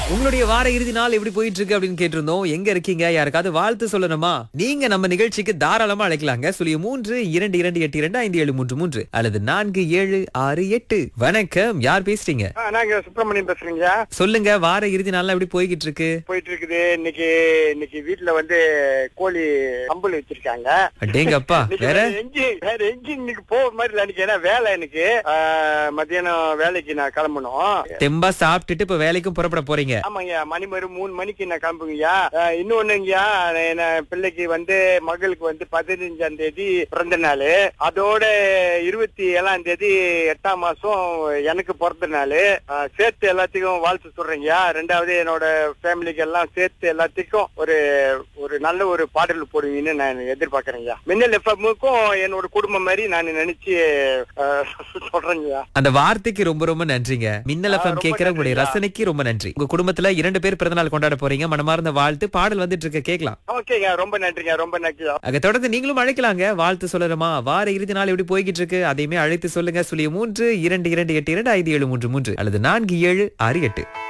உங்களுடைய வார இறுதி நாள் எப்படி போயிட்டு இருக்கு அப்படின்னு கேட்டிருந்தோம் எங்க இருக்கீங்க யாருக்காவது வாழ்த்து சொல்லணுமா நீங்க நம்ம நிகழ்ச்சிக்கு தாராளமா அழைக்கலாங்க சுழிய மூன்று இரண்டு இரண்டு எட்டு இரண்டு ஐந்து ஏழு மூன்று மூன்று அல்லது நான்கு ஏழு ஆறு எட்டு வணக்கம் யார் பேசுறீங்க ஆ, நாங்க சுப்பிரமணியம் பேசுறீங்க சொல்லுங்க வார இறுதி நாள்லாம் எப்படி போய்கிட்டு இருக்கு போயிட்டு இருக்குது இன்னைக்கு இன்னைக்கு வீட்டுல வந்து கோழி கம்பல் வச்சிருக்காங்க அடேங்கப்பா இன்னைக்கு வேற வேற எங்கேயும் வேற எங்கேயும் இன்னைக்கு போக மாதிரி இல்ல எனக்கு ஏன்னா வேலை எனக்கு ஆ, மத்தியானம் வேலைக்கு நான் கிளம்பணும் தெம்பா சாப்பிட்டுட்டு இப்ப வேலைக்கும் புறப்பட போறீங்க ஆமாங்கய்யா மணி மறு மூணு மணிக்கு நான் கிளம்புங்கய்யா ஆ, இன்னொன்னுங்கய்யா என்ன பிள்ளைக்கு வந்து மகளுக்கு வந்து பதினஞ்சாம் தேதி பிறந்த நாள் அதோட இருபத்தி ஏழாம் தேதி எட்டாம் மாசம் எனக்கு பிறந்த நாள் ஆ, சேர்த்து எல்லாத்துக்கும் வாழ்த்து சொல்றேங்கய்யா ரெண்டாவது என்னோட ஃபேமிலிக்கு எல்லாம் சேர்த்து எல்லாத்துக்கும் ஒரு ஒரு நல்ல ஒரு பாடல் போடுவீங்கன்னு நான் எதிர்பார்க்கறேங்கய்யா மின்னல் எஃப்எம்முக்கும் என்னோட குடும்பம் மாதிரி நான் நினைச்சு ஆ, சொல்றேங்கய்யா அந்த வார்த்தைக்கு ரொம்ப ரொம்ப நன்றிங்க மின்னல் ஆ, எஃப்எம் ரொம்ப கேட்கிற உங்களுடைய நன்றியா. ரசனைக்கு ரொம்ப நன்றி உங்க குடும்பத்துல இரண்டு பேர் பிறந்தநாள் கொண்டாட போறீங்க மனமார்ந்த வாழ்த்து பாடல் வந்துட்டு இருக்க கேட்கலாம் ஓகேங்க ரொம்ப நன்றிங்க ரொம்ப நன்றியா அங்க தொடர்ந்து நீங்களும் அழைக்கலாங்க வாழ்த்து சொல்லணுமா வார இறுதி நாள் எப்படி போய்கிட்டு இருக்கு அதையுமே அழைத்து சொல்லுங்க சுழிய மூன்று இரண்டு இரண்டு எட்டு இரண்டு ஐந்து ஏழு மூன்று மூன்று அல்லது நான்கு ஏழு ஆறு எட்டு